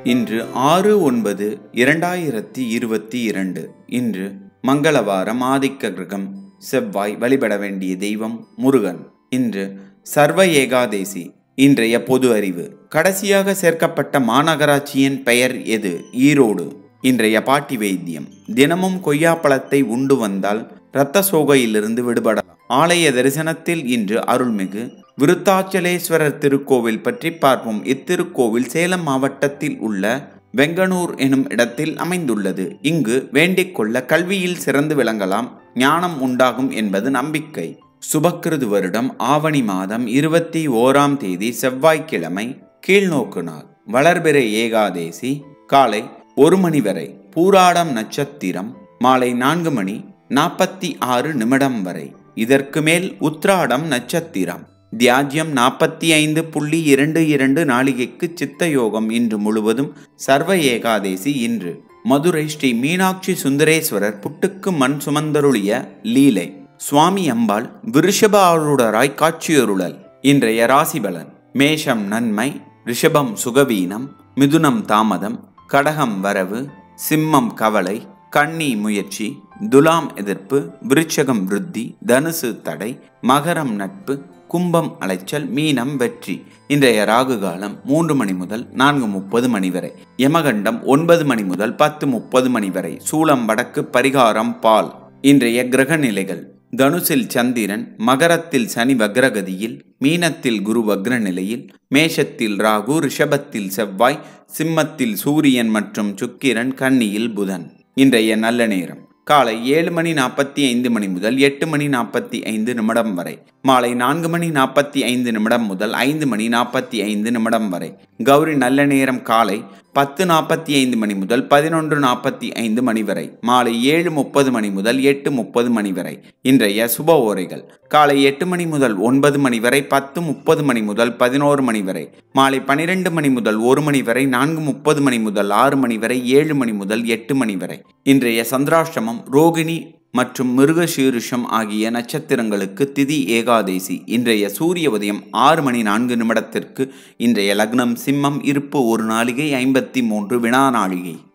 இன்று ஆறு ஒன்பது இரண்டாயிரத்தி இருபத்தி இரண்டு இன்று மங்களவாரம் ஆதிக்க கிரகம் செவ்வாய் வழிபட வேண்டிய தெய்வம் முருகன் இன்று சர்வ ஏகாதேசி இன்றைய பொது அறிவு கடைசியாக சேர்க்கப்பட்ட மாநகராட்சியின் பெயர் எது ஈரோடு இன்றைய பாட்டி வைத்தியம் தினமும் கொய்யாப்பழத்தை உண்டு வந்தால் இரத்த சோகையிலிருந்து விடுபடலாம் ஆலய தரிசனத்தில் இன்று அருள்மிகு விருத்தாச்சலேஸ்வரர் திருக்கோவில் பற்றி பார்ப்போம் இத்திருக்கோவில் சேலம் மாவட்டத்தில் உள்ள வெங்கனூர் எனும் இடத்தில் அமைந்துள்ளது இங்கு வேண்டிக் கொள்ள கல்வியில் சிறந்து விளங்கலாம் ஞானம் உண்டாகும் என்பது நம்பிக்கை சுபக்கிருது வருடம் ஆவணி மாதம் இருபத்தி ஓராம் தேதி செவ்வாய்க்கிழமை கீழ்நோக்கு நாள் வளர்பிறை ஏகாதேசி காலை ஒரு மணி வரை பூராடம் நட்சத்திரம் மாலை நான்கு மணி நாற்பத்தி ஆறு நிமிடம் வரை இதற்கு மேல் உத்ராடம் நட்சத்திரம் தியாஜ்யம் நாற்பத்தி ஐந்து புள்ளி இரண்டு இரண்டு நாளிகைக்கு சித்த யோகம் இன்று முழுவதும் சர்வ ஏகாதேசி இன்று மதுரை ஸ்ரீ மீனாட்சி சுந்தரேஸ்வரர் புட்டுக்கு மண் சுமந்தருளிய லீலை சுவாமி அம்பாள் விருஷப ஆளுடராய் காட்சியருளல் இன்றைய ராசிபலன் மேஷம் நன்மை ரிஷபம் சுகவீனம் மிதுனம் தாமதம் கடகம் வரவு சிம்மம் கவலை கன்னி முயற்சி துலாம் எதிர்ப்பு விருச்சகம் விருத்தி தனுசு தடை மகரம் நட்பு கும்பம் அலைச்சல் மீனம் வெற்றி இன்றைய ராகு காலம் மூன்று மணி முதல் நான்கு முப்பது மணி வரை யமகண்டம் ஒன்பது மணி முதல் பத்து முப்பது மணி வரை சூளம் வடக்கு பரிகாரம் பால் இன்றைய கிரக நிலைகள் தனுசில் சந்திரன் மகரத்தில் சனி வக்ரகதியில் மீனத்தில் குரு வக்ர நிலையில் மேஷத்தில் ராகு ரிஷபத்தில் செவ்வாய் சிம்மத்தில் சூரியன் மற்றும் சுக்கிரன் கன்னியில் புதன் இன்றைய நல்ல நேரம் காலை ஏழு மணி நாற்பத்தி ஐந்து மணி முதல் எட்டு மணி நாற்பத்தி ஐந்து நிமிடம் வரை மாலை நான்கு மணி நாற்பத்தி ஐந்து நிமிடம் முதல் ஐந்து மணி நாற்பத்தி ஐந்து நிமிடம் வரை கௌரி நல்ல நேரம் காலை பத்து நாற்பத்தி ஐந்து மணி முதல் பதினொன்று நாற்பத்தி ஐந்து மணி வரை மாலை ஏழு முப்பது மணி முதல் எட்டு முப்பது மணி வரை இன்றைய சுப ஓரைகள் காலை எட்டு மணி முதல் ஒன்பது மணி வரை பத்து முப்பது மணி முதல் பதினோரு மணி வரை மாலை பனிரெண்டு மணி முதல் ஒரு மணி வரை நான்கு முப்பது மணி முதல் ஆறு மணி வரை ஏழு மணி முதல் எட்டு மணி வரை இன்றைய சந்திராஷ்டமம் ரோகிணி மற்றும் மிருகசீருஷம் ஆகிய நட்சத்திரங்களுக்கு திதி ஏகாதேசி இன்றைய சூரிய உதயம் ஆறு மணி நான்கு நிமிடத்திற்கு இன்றைய லக்னம் சிம்மம் இருப்பு ஒரு நாளிகை ஐம்பத்தி மூன்று வினா நாளிகை